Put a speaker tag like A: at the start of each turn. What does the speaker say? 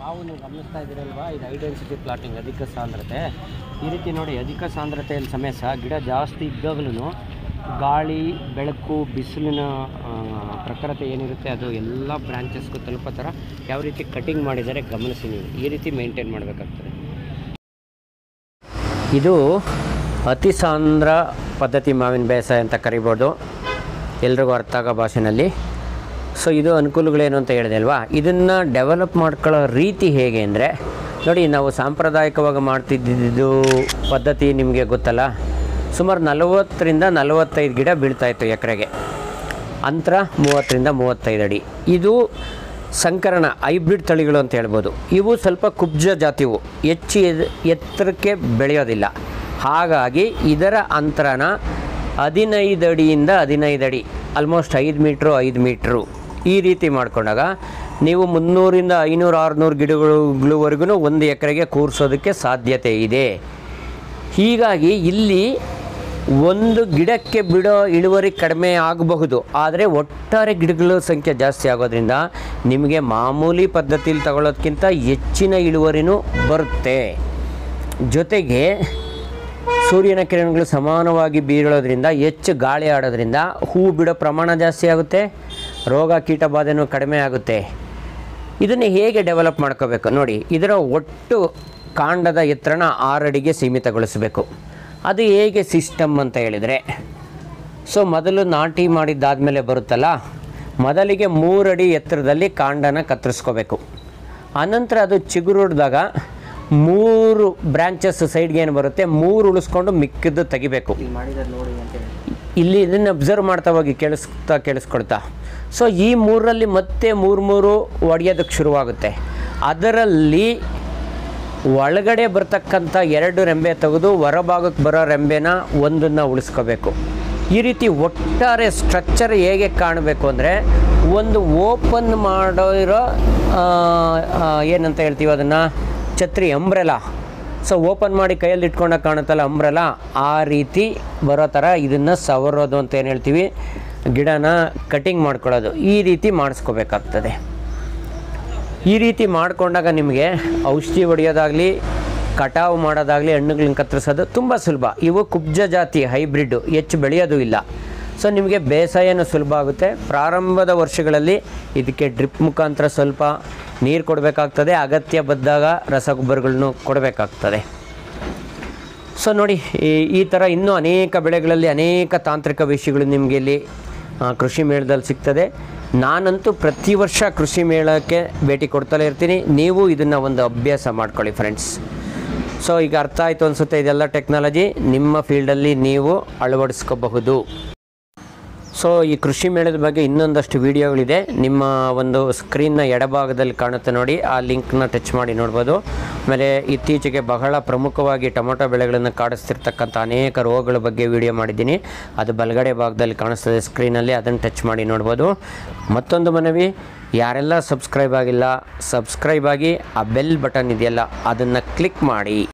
A: ತಾವು ನೀವು ಗಮನಿಸ್ತಾ ಇದ್ದೀರಲ್ವಾ ಇದು ಹೈ ಡೆನ್ಸಿಟಿ ಪ್ಲಾಟಿಂಗ್ ಅಧಿಕ ಸಾಂದ್ರತೆ ಈ ರೀತಿ ನೋಡಿ ಅಧಿಕ ಸಾಂದ್ರತೆಯಲ್ಲಿ ಸಮೇತ ಗಿಡ ಜಾಸ್ತಿ ಇದ್ದಾಗಲೂ ಗಾಳಿ ಬೆಳಕು ಬಿಸಿಲಿನ ಆ, ಪ್ರಖರತೆ ಏನಿರುತ್ತೆ ಅದು ಎಲ್ಲ ಬ್ರಾಂಚಸ್ಗೂ ತಲುಪೋ ಥರ ಯಾವ ರೀತಿ ಕಟಿಂಗ್ ಮಾಡಿದ್ದಾರೆ ಗಮನಿಸಿ ನೀವು ಈ ರೀತಿ ಮೇಂಟೈನ್ ಮಾಡಬೇಕಾಗ್ತದೆ ಇದು ಅತಿ ಸಾಂದ್ರ ಪದ್ಧತಿ ಮಾವಿನ ಬೇಸಾಯ ಅಂತ ಕರಿಬೋದು ಎಲ್ರಿಗೂ ಅರ್ಥ ಆಗೋ ಭಾಷೆನಲ್ಲಿ ಸೊ ಇದು ಅನುಕೂಲಗಳೇನು ಅಂತ ಹೇಳಿದೆ ಅಲ್ವಾ ಇದನ್ನು ಡೆವಲಪ್ ಮಾಡ್ಕೊಳ್ಳೋ ರೀತಿ ಹೇಗೆ ಅಂದರೆ ನೋಡಿ ನಾವು ಸಾಂಪ್ರದಾಯಿಕವಾಗಿ ಮಾಡ್ತಿದ್ದಿದ್ದು ಪದ್ಧತಿ ನಿಮಗೆ ಗೊತ್ತಲ್ಲ ಸುಮಾರು ನಲವತ್ತರಿಂದ ನಲವತ್ತೈದು ಗಿಡ ಬೀಳ್ತಾಯಿತ್ತು ಎಕರೆಗೆ ಅಂತರ ಮೂವತ್ತರಿಂದ ಮೂವತ್ತೈದು ಅಡಿ ಇದು ಸಂಕರಣ ಹೈಬ್ರಿಡ್ ತಳಿಗಳು ಅಂತ ಹೇಳ್ಬೋದು ಇವು ಸ್ವಲ್ಪ ಕುಬ್ಜ ಜಾತಿವು ಹೆಚ್ಚು ಎದ್- ಎತ್ತರಕ್ಕೆ ಬೆಳೆಯೋದಿಲ್ಲ ಹಾಗಾಗಿ ಇದರ ಅಂತರನ ಹದಿನೈದು ಅಡಿಯಿಂದ ಹದಿನೈದು ಅಡಿ ಆಲ್ಮೋಸ್ಟ್ ಐದು ಮೀಟ್ರು ಐದು ಮೀಟ್ರು ಈ ರೀತಿ ಮಾಡ್ಕೊಂಡಾಗ ನೀವು ಮುನ್ನೂರಿಂದ ಐನೂರು ಆರುನೂರು ಗಿಡಗಳುವರೆಗೂ ಒಂದು ಎಕರೆಗೆ ಕೂರಿಸೋದಕ್ಕೆ ಸಾಧ್ಯತೆ ಇದೆ ಹೀಗಾಗಿ ಇಲ್ಲಿ ಒಂದು ಗಿಡಕ್ಕೆ ಬಿಡೋ ಇಳುವರಿ ಕಡಿಮೆ ಆಗಬಹುದು ಆದರೆ ಒಟ್ಟಾರೆ ಗಿಡಗಳ ಸಂಖ್ಯೆ ಜಾಸ್ತಿ ಆಗೋದ್ರಿಂದ ನಿಮಗೆ ಮಾಮೂಲಿ ಪದ್ಧತಿಲಿ ತಗೊಳ್ಳೋದಕ್ಕಿಂತ ಹೆಚ್ಚಿನ ಇಳುವರಿನೂ ಬರುತ್ತೆ ಜೊತೆಗೆ ಸೂರ್ಯನ ಕಿರಣಗಳು ಸಮಾನವಾಗಿ ಬೀಳೋದ್ರಿಂದ ಹೆಚ್ಚು ಗಾಳಿ ಆಡೋದ್ರಿಂದ ಹೂವು ಬಿಡೋ ಪ್ರಮಾಣ ಜಾಸ್ತಿ ಆಗುತ್ತೆ ರೋಗ ಕೀಟ ಬಾಧೆನೂ ಕಡಿಮೆ ಆಗುತ್ತೆ ಇದನ್ನು ಹೇಗೆ ಡೆವಲಪ್ ಮಾಡ್ಕೋಬೇಕು ನೋಡಿ ಇದರ ಒಟ್ಟು ಕಾಂಡದ ಎತ್ತರನ ಆರಡಿಗೆ ಸೀಮಿತಗೊಳಿಸಬೇಕು ಅದು ಹೇಗೆ ಸಿಸ್ಟಮ್ ಅಂತ ಹೇಳಿದರೆ ಸೊ ಮೊದಲು ನಾಟಿ ಮಾಡಿದ್ದಾದಮೇಲೆ ಬರುತ್ತಲ್ಲ ಮೊದಲಿಗೆ ಮೂರಡಿ ಎತ್ತರದಲ್ಲಿ ಕಾಂಡನ ಕತ್ತರಿಸ್ಕೋಬೇಕು ಆನಂತರ ಅದು ಚಿಗುರುಡ್ದಾಗ ಮೂರು ಬ್ರಾಂಚಸ್ ಸೈಡ್ಗೆ ಏನು ಬರುತ್ತೆ ಮೂರು ಉಳಿಸ್ಕೊಂಡು ಮಿಕ್ಕಿದ್ದು ತೆಗಿಬೇಕು ಇಲ್ಲಿ ಇದನ್ನು ಅಬ್ಸರ್ವ್ ಮಾಡ್ತಾ ಹೋಗಿ ಕೇಳಿಸ್ತಾ ಕೇಳಿಸ್ಕೊಳ್ತಾ ಸೊ ಈ ಮೂರರಲ್ಲಿ ಮತ್ತೆ ಮೂರು ಮೂರು ಒಡೆಯೋದಕ್ಕೆ ಶುರುವಾಗುತ್ತೆ ಅದರಲ್ಲಿ ಒಳಗಡೆ ಬರ್ತಕ್ಕಂಥ ಎರಡು ರೆಂಬೆ ತೆಗೆದು ಹೊರಭಾಗಕ್ಕೆ ಬರೋ ರೆಂಬೆನ ಒಂದನ್ನು ಉಳಿಸ್ಕೋಬೇಕು ಈ ರೀತಿ ಒಟ್ಟಾರೆ ಸ್ಟ್ರಕ್ಚರ್ ಹೇಗೆ ಕಾಣಬೇಕು ಅಂದರೆ ಒಂದು ಓಪನ್ ಮಾಡೋ ಇರೋ ಆ, ಆ, ಏನಂತ ಹೇಳ್ತೀವಿ ಅದನ್ನು ಛತ್ರಿ ಅಂಬ್ರೆಲಾ ಸೊ ಓಪನ್ ಮಾಡಿ ಕೈಯಲ್ಲಿ ಇಟ್ಕೊಂಡಾಗ ಕಾಣುತ್ತಲ್ಲ ಅಂಬ್ರೆಲ ಆ ರೀತಿ ಬರೋ ಥರ ಇದನ್ನು ಸವರೋದು ಅಂತ ಏನು ಹೇಳ್ತೀವಿ ಗಿಡನ ಕಟಿಂಗ್ ಮಾಡ್ಕೊಳ್ಳೋದು ಈ ರೀತಿ ಮಾಡಿಸ್ಕೋಬೇಕಾಗ್ತದೆ ಈ ರೀತಿ ಮಾಡಿಕೊಂಡಾಗ ನಿಮಗೆ ಔಷಧಿ ಹೊಡೆಯೋದಾಗಲಿ ಕಟಾವು ಮಾಡೋದಾಗಲಿ ಹಣ್ಣುಗಳನ್ನ ಕತ್ತರಿಸೋದು ತುಂಬ ಸುಲಭ ಇವು ಕುಬ್ಜ ಜಾತಿ ಹೈಬ್ರಿಡ್ಡು ಹೆಚ್ಚು ಬೆಳೆಯೋದು ಇಲ್ಲ ಸೊ ನಿಮಗೆ ಬೇಸಾಯನೂ ಸುಲಭ ಆಗುತ್ತೆ ಪ್ರಾರಂಭದ ವರ್ಷಗಳಲ್ಲಿ ಇದಕ್ಕೆ ಡ್ರಿಪ್ ಮುಖಾಂತರ ಸ್ವಲ್ಪ ನೀರು ಕೊಡಬೇಕಾಗ್ತದೆ ಅಗತ್ಯ ಬಂದಾಗ ರಸಗೊಬ್ಬರಗಳನ್ನು ಕೊಡಬೇಕಾಗ್ತದೆ ಸೊ ನೋಡಿ ಈ ಈ ಥರ ಇನ್ನೂ ಅನೇಕ ಬೆಳೆಗಳಲ್ಲಿ ಅನೇಕ ತಾಂತ್ರಿಕ ವಿಷಯಗಳು ನಿಮಗೆ ಇಲ್ಲಿ ಆ, ಕೃಷಿ ಮೇಳದಲ್ಲಿ ಸಿಗ್ತದೆ ನಾನಂತೂ ಪ್ರತಿ ವರ್ಷ ಕೃಷಿ ಮೇಳಕ್ಕೆ ಭೇಟಿ ಕೊಡ್ತಲೇ ಇರ್ತೀನಿ ನೀವು ಇದನ್ನು ಒಂದು ಅಭ್ಯಾಸ ಮಾಡ್ಕೊಳ್ಳಿ ಫ್ರೆಂಡ್ಸ್ ಸೊ ಈಗ ಅರ್ಥ ಆಯಿತು ಅನಿಸುತ್ತೆ ಇದೆಲ್ಲ ಟೆಕ್ನಾಲಜಿ ನಿಮ್ಮ ಫೀಲ್ಡಲ್ಲಿ ನೀವು ಅಳವಡಿಸ್ಕೋಬಹುದು ಸೊ ಈ ಕೃಷಿ ಮೇಳದ ಬಗ್ಗೆ ಇನ್ನೊಂದಷ್ಟು ವಿಡಿಯೋಗಳಿದೆ ನಿಮ್ಮ ಒಂದು ಸ್ಕ್ರೀನ್ನ ಎಡಭಾಗದಲ್ಲಿ ಕಾಣುತ್ತೆ ನೋಡಿ ಆ ಲಿಂಕ್ನ ಟಚ್ ಮಾಡಿ ನೋಡ್ಬೋದು ಆಮೇಲೆ ಇತ್ತೀಚೆಗೆ ಬಹಳ ಪ್ರಮುಖವಾಗಿ ಟೊಮೊಟೊ ಬೆಳೆಗಳನ್ನು ಕಾಡಿಸ್ತಿರ್ತಕ್ಕಂಥ ಅನೇಕ ರೋಗಗಳ ಬಗ್ಗೆ ವಿಡಿಯೋ ಮಾಡಿದ್ದೀನಿ ಅದು ಬಲಗಡೆ ಭಾಗದಲ್ಲಿ ಕಾಣಿಸ್ತದೆ ಸ್ಕ್ರೀನಲ್ಲಿ ಅದನ್ನು ಟಚ್ ಮಾಡಿ ನೋಡ್ಬೋದು ಮತ್ತೊಂದು ಮನವಿ ಯಾರೆಲ್ಲ ಸಬ್ಸ್ಕ್ರೈಬ್ ಆಗಿಲ್ಲ ಸಬ್ಸ್ಕ್ರೈಬ್ ಆಗಿ ಆ ಬೆಲ್ ಬಟನ್ ಇದೆಯಲ್ಲ ಅದನ್ನು ಕ್ಲಿಕ್ ಮಾಡಿ